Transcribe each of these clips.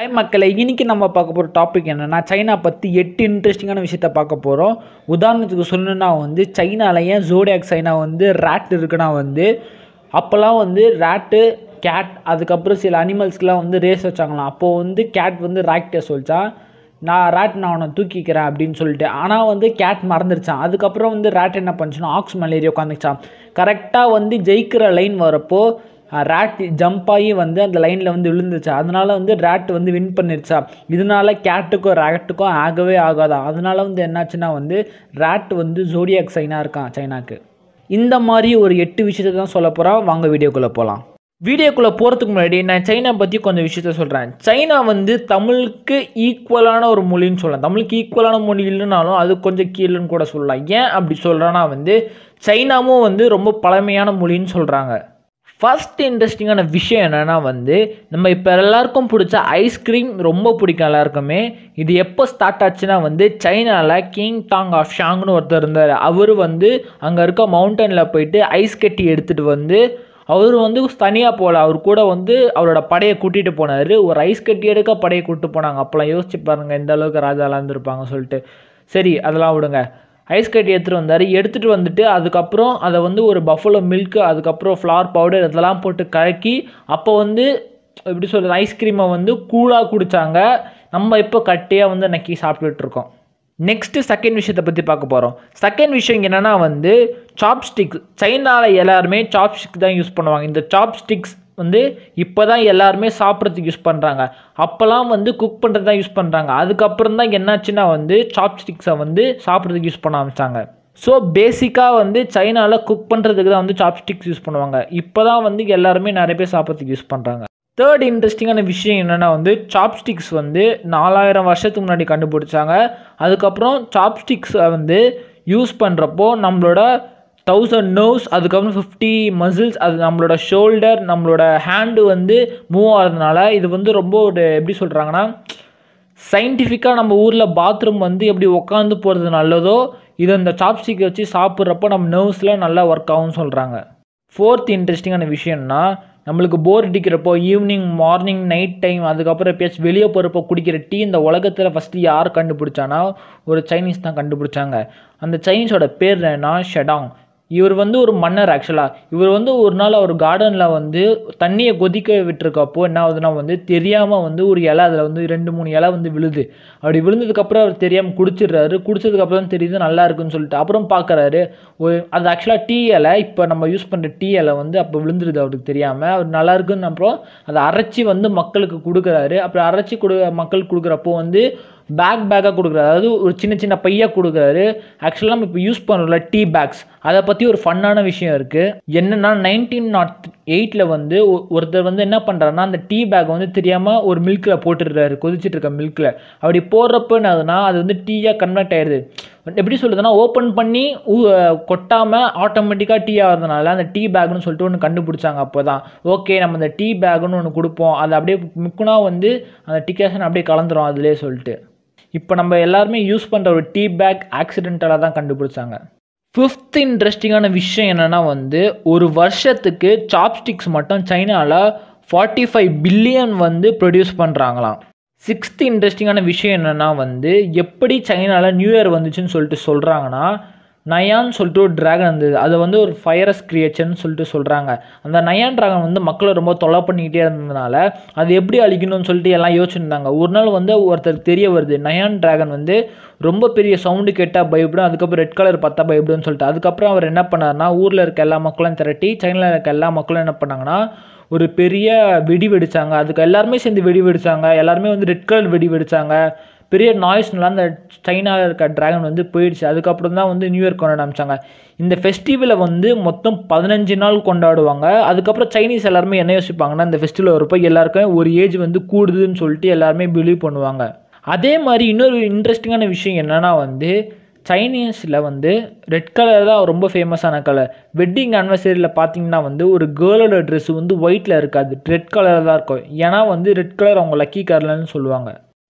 hi மக்களை இன்னைக்கு நம்ம பார்க்க போகிற டாபிக் என்னென்னா சைனா பற்றி எட்டு இன்ட்ரெஸ்டிங்கான விஷயத்த பார்க்க போகிறோம் உதாரணத்துக்கு சொல்லணுன்னா வந்து சைனால ஏன் ஜோடியாக் சைனா வந்து ரேட் இருக்குன்னா வந்து அப்போல்லாம் வந்து ரேட்டு கேட் அதுக்கப்புறம் சில அனிமல்ஸ்க்கெலாம் வந்து ரேஸ் வச்சாங்களாம் அப்போது வந்து கேட் வந்து ராக்டே சொல்லிச்சா நான் ரேட் நான் அவனை தூக்கிக்கிறேன் அப்படின்னு சொல்லிட்டு ஆனால் வந்து கேட் மறந்துருச்சான் அதுக்கப்புறம் வந்து ரேட் என்ன பண்ணுச்சுன்னா ஆக்ஸ் மலேரியா உட்காந்துச்சான் கரெக்டாக வந்து ஜெயிக்கிற லைன் வரப்போ ரேட் ஜம்ப் ஆகி வந்து அந்த லைனில் வந்து விழுந்துச்சா அதனால வந்து ரேட் வந்து வின் பண்ணிருச்சா இதனால கேட்டுக்கும் ரேட்டுக்கும் ஆகவே ஆகாதா அதனால வந்து என்னாச்சுன்னா வந்து ரேட் வந்து ஜோடியாக் சைனாக இருக்கான் சைனாக்கு இந்த மாதிரி ஒரு எட்டு விஷயத்தை தான் சொல்ல போகிறோம் வாங்க வீடியோக்குள்ளே போகலாம் வீடியோக்குள்ளே போகிறதுக்கு முன்னாடி நான் சைனா பற்றி கொஞ்சம் விஷயத்த சொல்கிறேன் சைனா வந்து தமிழுக்கு ஈக்குவலான ஒரு மொழின்னு சொல்லலாம் தமிழுக்கு ஈக்குவலான மொழி இல்லைனாலும் அது கொஞ்சம் கீழேன்னு கூட சொல்லலாம் ஏன் அப்படி சொல்கிறேன்னா வந்து சைனாவும் வந்து ரொம்ப பழமையான மொழின்னு சொல்கிறாங்க ஃபஸ்ட் இன்ட்ரெஸ்டிங்கான விஷயம் என்னென்னா வந்து நம்ம இப்போ எல்லாருக்கும் பிடிச்ச ஐஸ்கிரீம் ரொம்ப பிடிக்கும் எல்லாருக்குமே இது எப்போ ஸ்டார்ட் ஆச்சுன்னா வந்து சைனாவில் கிங் டாங் ஆஃப் ஷாங்னு ஒருத்தர் இருந்தார் அவர் வந்து அங்கே இருக்க மவுண்டனில் போயிட்டு ஐஸ் கட்டி எடுத்துகிட்டு வந்து அவர் வந்து தனியாக போகல அவர் கூட வந்து அவரோட படையை கூட்டிகிட்டு போனார் ஒரு ஐஸ் கட்டி எடுக்க படையை கூப்பிட்டு போனாங்க அப்போலாம் யோசிச்சு பாருங்கள் எந்த அளவுக்கு ராஜாலாம் இருந்திருப்பாங்க சொல்லிட்டு சரி அதெல்லாம் விடுங்க ஐஸ் கட்டி எடுத்துகிட்டு வந்தார் எடுத்துகிட்டு வந்துட்டு அதுக்கப்புறம் அதை வந்து ஒரு பஃபலோ மில்க்கு அதுக்கப்புறம் ஃப்ளார் பவுடர் இதெல்லாம் போட்டு கலக்கி அப்போ வந்து எப்படி சொல்கிறது ஐஸ்கிரீமை வந்து கூலாக குடித்தாங்க நம்ம இப்போ கட்டியாக வந்து நக்கி சாப்பிட்டுட்டு இருக்கோம் நெக்ஸ்ட்டு செகண்ட் விஷயத்தை பற்றி பார்க்க போகிறோம் செகண்ட் விஷயம் என்னென்னா வந்து சாப்ஸ்டிக்ஸ் சைனாவில் எல்லாருமே சாப்ஸ்டிக் தான் யூஸ் பண்ணுவாங்க இந்த சாப்ஸ்டிக்ஸ் வந்து இப்போ தான் எல்லாருமே சாப்பிட்றதுக்கு யூஸ் பண்ணுறாங்க அப்போல்லாம் வந்து குக் பண்ணுறது தான் யூஸ் பண்ணுறாங்க அதுக்கப்புறம் தான் என்னாச்சுன்னா வந்து சாப்ஸ்டிக்ஸை வந்து சாப்பிட்றதுக்கு யூஸ் பண்ண ஆரம்பித்தாங்க ஸோ பேசிக்காக வந்து சைனாவில் குக் பண்ணுறதுக்கு தான் வந்து சாப்ஸ்டிக்ஸ் யூஸ் பண்ணுவாங்க இப்போ தான் வந்து எல்லாருமே நிறைய பேர் சாப்பிட்றதுக்கு யூஸ் பண்ணுறாங்க தேர்ட் இன்ட்ரெஸ்டிங்கான விஷயம் என்னென்னா வந்து சாப்ஸ்டிக்ஸ் வந்து நாலாயிரம் வருஷத்துக்கு முன்னாடி கண்டுபிடிச்சாங்க அதுக்கப்புறம் சாப்ஸ்டிக்ஸை வந்து யூஸ் பண்ணுறப்போ நம்மளோட தௌசண்ட் நர்வ்ஸ் அதுக்கப்புறம் ஃபிஃப்டி மசில்ஸ் அது நம்மளோட ஷோல்டர் நம்மளோட ஹேண்டு வந்து மூவ் ஆகிறதுனால இது வந்து ரொம்ப ஒரு எப்படி சொல்கிறாங்கன்னா சயின்டிஃபிக்காக நம்ம ஊரில் பாத்ரூம் வந்து எப்படி உட்காந்து போகிறது நல்லதோ இது இந்த சாப்ஸ்டிக்கை வச்சு சாப்பிட்றப்போ நம்ம நர்வ்ஸில் நல்லா ஒர்க் ஆகும்னு சொல்கிறாங்க ஃபோர்த் இன்ட்ரெஸ்டிங்கான விஷயம்னா நம்மளுக்கு போர் அடிக்கிறப்போ ஈவினிங் மார்னிங் நைட் டைம் அதுக்கப்புறம் எப்பயாச்சும் வெளியே போகிறப்போ குடிக்கிற டீ இந்த உலகத்தில் ஃபஸ்ட்டு யார் கண்டுபிடிச்சானா ஒரு சைனீஸ் தான் கண்டுபிடிச்சாங்க அந்த சைனீஸோட பேர் என்னன்னா ஷெடாங் இவர் வந்து ஒரு மன்னர் ஆக்சுவலாக இவர் வந்து ஒரு நாள் அவர் கார்டனில் வந்து தண்ணியை கொதிக்க விட்டுருக்கப்போ என்ன ஆகுதுன்னா வந்து தெரியாமல் வந்து ஒரு இலை அதில் வந்து ரெண்டு மூணு இலை வந்து விழுது அப்படி விழுந்ததுக்கப்புறம் அவர் தெரியாமல் குடிச்சிடுறாரு குடிச்சதுக்கப்புறம் தெரியுது நல்லா இருக்குன்னு சொல்லிட்டு அப்புறம் பார்க்குறாரு ஒரு அது ஆக்சுவலாக டீ இலை இப்போ நம்ம யூஸ் பண்ணுற டீ இலை வந்து அப்போ விழுந்துருது அவருக்கு தெரியாமல் அவர் நல்லா இருக்குன்னு அப்புறம் அதை அரைச்சி வந்து மக்களுக்கு கொடுக்குறாரு அப்புறம் அரைச்சி கொடு மக்களுக்கு கொடுக்குறப்போ வந்து பேக் பேக்காக கொடுக்குறாரு அதாவது ஒரு சின்ன சின்ன பையாக கொடுக்குறாரு ஆக்சுவலாக நம்ம இப்போ யூஸ் பண்ணுறோம்ல டீ பேக்ஸ் அதை பற்றி ஒரு ஃபன்னான விஷயம் இருக்குது என்னென்னா நைன்டீன் நாட் எயிட்டில் வந்து ஒருத்தர் வந்து என்ன பண்ணுறாருன்னா அந்த டீ பேக் வந்து தெரியாமல் ஒரு மில்கில் போட்டுடுறாரு கொதிச்சிட்டு இருக்க மில்கில் அப்படி போடுறப்ப என்னதுன்னா அது வந்து டீயாக கன்வெர்ட் ஆயிடுது எப்படி சொல்லுதுன்னா ஓப்பன் பண்ணி கொட்டாமல் ஆட்டோமேட்டிக்காக டீ ஆகிறதுனால அந்த டீ பேக்னு சொல்லிட்டு ஒன்று கண்டுபிடிச்சாங்க அப்போ தான் ஓகே நம்ம அந்த டீ பேக்னு ஒன்று கொடுப்போம் அதை அப்படியே முக்குனா வந்து அந்த டிகேஷன் அப்படியே கலந்துரும் அதிலே சொல்லிட்டு இப்போ நம்ம எல்லாருமே யூஸ் பண்ணுற ஒரு டீ பேக் ஆக்சிடென்டலாக தான் கண்டுபிடிச்சாங்க ஃபிஃப்த் இன்ட்ரெஸ்டிங்கான விஷயம் என்னென்னா வந்து ஒரு வருஷத்துக்கு சாப்ஸ்டிக்ஸ் மட்டும் சைனாவில் ஃபார்ட்டி ஃபைவ் பில்லியன் வந்து ப்ரொடியூஸ் பண்ணுறாங்களாம் சிக்ஸ்த் இன்ட்ரெஸ்டிங்கான விஷயம் என்னென்னா வந்து எப்படி சைனாவில் நியூ இயர் வந்துச்சுன்னு சொல்லிட்டு சொல்கிறாங்கன்னா நயான்னு சொல்லிட்டு ஒரு ட்ராகன் இருந்தது அது வந்து ஒரு ஃபயரஸ் கிரியேச்சர்னு சொல்லிட்டு சொல்கிறாங்க அந்த நயான் ட்ராகன் வந்து மக்களை ரொம்ப தொலை பண்ணிக்கிட்டே இருந்ததுனால அது எப்படி அழிக்கணும்னு சொல்லிட்டு எல்லாம் யோசிச்சுருந்தாங்க ஒரு நாள் வந்து ஒருத்தருக்கு தெரிய வருது நயான் ட்ராகன் வந்து ரொம்ப பெரிய சவுண்டு கேட்டால் பயப்படும் அதுக்கப்புறம் ரெட் கலர் பார்த்தா பயப்படும்னு சொல்லிட்டு அதுக்கப்புறம் அவர் என்ன பண்ணார்னா ஊரில் இருக்க எல்லா மக்களும் திரட்டி சைனாவில் இருக்க எல்லா மக்களும் என்ன பண்ணாங்கன்னா ஒரு பெரிய வெடி வெடிச்சாங்க அதுக்கு எல்லாருமே சேர்ந்து வெடி வெடிச்சாங்க எல்லாருமே வந்து ரெட் கலர் வெடி வெடிச்சாங்க பெரிய நாய்ஸ்னால அந்த சைனாவில் இருக்க ட்ராகன் வந்து போயிடுச்சு அதுக்கப்புறம் தான் வந்து நியூ இயர் கொண்டாட ஆரம்பிச்சாங்க இந்த ஃபெஸ்டிவலை வந்து மொத்தம் பதினஞ்சு நாள் கொண்டாடுவாங்க அதுக்கப்புறம் சைனீஸ் எல்லாருமே என்ன யோசிப்பாங்கன்னா இந்த ஃபெஸ்டிவல் வரப்போ எல்லாருக்கும் ஒரு ஏஜ் வந்து கூடுதுன்னு சொல்லிட்டு எல்லாருமே பிலீவ் பண்ணுவாங்க அதே மாதிரி இன்னொரு இன்ட்ரெஸ்டிங்கான விஷயம் என்னென்னா வந்து சைனீஸில் வந்து ரெட் கலர் தான் ரொம்ப ஃபேமஸான கலர் வெட்டிங் ஆனிவர்சரியில் பார்த்தீங்கன்னா வந்து ஒரு கேர்ளோட ட்ரெஸ் வந்து ஒயிட்டில் இருக்காது ரெட் கலர் தான் இருக்கும் ஏன்னா வந்து ரெட் கலர் அவங்க லக்கி கலர்னு சொல்லுவாங்க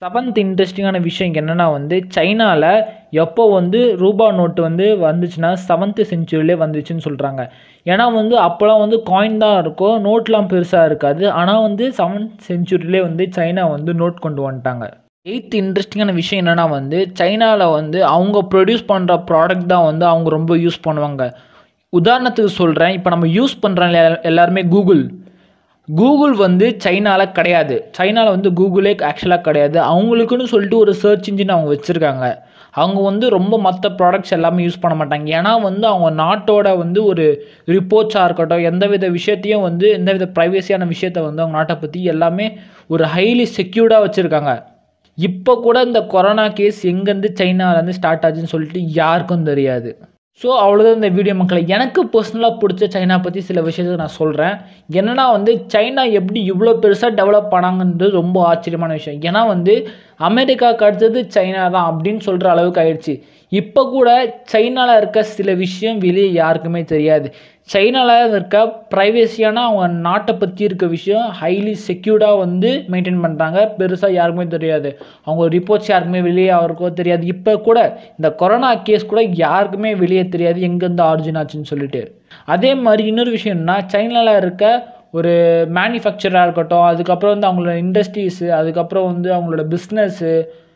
செவன்த் இன்ட்ரெஸ்டிங்கான விஷயம் என்னென்னா வந்து சைனாவில் எப்போ வந்து ரூபா நோட்டு வந்து வந்துச்சுன்னா செவன்த்து செஞ்சுரியிலே வந்துச்சுன்னு சொல்கிறாங்க ஏன்னா வந்து அப்போலாம் வந்து காயின் தான் இருக்கும் நோட்லாம் பெருசாக இருக்காது ஆனால் வந்து செவன்த் செஞ்சுரியிலே வந்து சைனா வந்து நோட் கொண்டு வந்துட்டாங்க எயித்து இன்ட்ரெஸ்டிங்கான விஷயம் என்னென்னா வந்து சைனாவில் வந்து அவங்க ப்ரொடியூஸ் பண்ணுற ப்ராடக்ட் தான் வந்து அவங்க ரொம்ப யூஸ் பண்ணுவாங்க உதாரணத்துக்கு சொல்கிறேன் இப்போ நம்ம யூஸ் பண்ணுற எல்லாருமே கூகுள் கூகுள் வந்து சைனாவில் கிடையாது சைனாவில் வந்து கூகுளே ஆக்சுவலாக கிடையாது அவங்களுக்குன்னு சொல்லிட்டு ஒரு சர்ச் இன்ஜின் அவங்க வச்சுருக்காங்க அவங்க வந்து ரொம்ப மற்ற ப்ராடக்ட்ஸ் எல்லாமே யூஸ் பண்ண மாட்டாங்க ஏன்னா வந்து அவங்க நாட்டோட வந்து ஒரு ரிப்போர்ட்ஸாக இருக்கட்டும் எந்தவித விஷயத்தையும் வந்து எந்தவித ப்ரைவேசியான விஷயத்த வந்து அவங்க நாட்டை பற்றி எல்லாமே ஒரு ஹைலி செக்யூர்டாக வச்சுருக்காங்க இப்போ கூட இந்த கொரோனா கேஸ் எங்கேருந்து சைனாவிலேருந்து ஸ்டார்ட் ஆச்சுன்னு சொல்லிட்டு யாருக்கும் தெரியாது ஸோ அவ்வளோதான் இந்த வீடியோ மக்களை எனக்கு பர்சனலாக பிடிச்ச சைனா பற்றி சில விஷயத்தை நான் சொல்கிறேன் என்னென்னா வந்து சைனா எப்படி இவ்வளோ பெருசாக டெவலப் பண்ணாங்கன்றது ரொம்ப ஆச்சரியமான விஷயம் ஏன்னா வந்து அமெரிக்காவுக்கு அடுத்தது சைனா தான் அப்படின்னு சொல்கிற அளவுக்கு ஆயிடுச்சு இப்போ கூட சைனாவில் இருக்க சில விஷயம் வெளியே யாருக்குமே தெரியாது சைனாவில் இருக்க ப்ரைவேசியான அவங்க நாட்டை பற்றி இருக்க விஷயம் ஹைலி செக்யூர்டாக வந்து மெயின்டைன் பண்ணுறாங்க பெருசாக யாருக்குமே தெரியாது அவங்க ரிப்போர்ட்ஸ் யாருக்குமே வெளியே அவருக்கோ தெரியாது இப்போ கூட இந்த கொரோனா கேஸ் கூட யாருக்குமே வெளியே தெரியாது எங்கேருந்து ஆரிஜின் ஆச்சுன்னு சொல்லிட்டு அதே மாதிரி இன்னொரு விஷயம்னா சைனாவில் இருக்க ஒரு மேனுஃபேக்சராக இருக்கட்டும் அதுக்கப்புறம் வந்து அவங்களோட இண்டஸ்ட்ரீஸு அதுக்கப்புறம் வந்து அவங்களோட பிஸ்னஸ்ஸு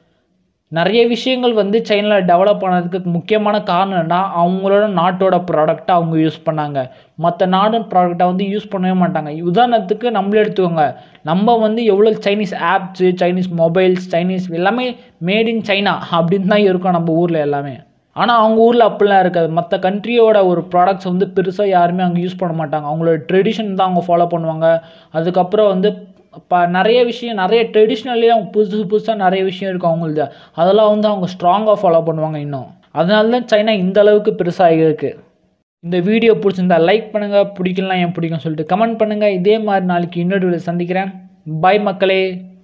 நிறைய விஷயங்கள் வந்து சைனாவில் டெவலப் ஆனதுக்கு முக்கியமான காரணம் என்ன அவங்களோட நாட்டோட ப்ராடக்டை அவங்க யூஸ் பண்ணாங்க மற்ற நாடு ப்ராடக்டை வந்து யூஸ் பண்ணவே மாட்டாங்க உதாரணத்துக்கு நம்மளே எடுத்துக்கோங்க நம்ம வந்து எவ்வளோ Chinese apps Chinese mobiles Chinese எல்லாமே மேட் இன் சைனா அப்படின்னு தான் இருக்கும் நம்ம ஊரில் எல்லாமே ஆனால் அவங்க ஊரில் அப்படிலாம் இருக்காது மற்ற கண்ட்ரியோட ஒரு ப்ராடக்ட்ஸ் வந்து பெருசாக யாருமே அங்கே யூஸ் பண்ண மாட்டாங்க அவங்களோட ட்ரெடிஷன் தான் அவங்க ஃபாலோ பண்ணுவாங்க அதுக்கப்புறம் வந்து இப்போ நிறைய விஷயம் நிறைய ட்ரெடிஷ்னல்லே அவங்க புதுசு புதுசாக நிறைய விஷயம் இருக்கும் அவங்களது அதெல்லாம் வந்து அவங்க ஸ்ட்ராங்காக ஃபாலோ பண்ணுவாங்க இன்னும் அதனால தான் சைனா இந்த அளவுக்கு பெருசாக இருக்குது இந்த வீடியோ பிடிச்சிருந்தா லைக் பண்ணுங்கள் பிடிக்கலாம் ஏன் பிடிக்கும் சொல்லிட்டு கமெண்ட் பண்ணுங்கள் இதே மாதிரி நாளைக்கு இன்னொரு வீடியோ சந்திக்கிறேன் பாய் மக்களே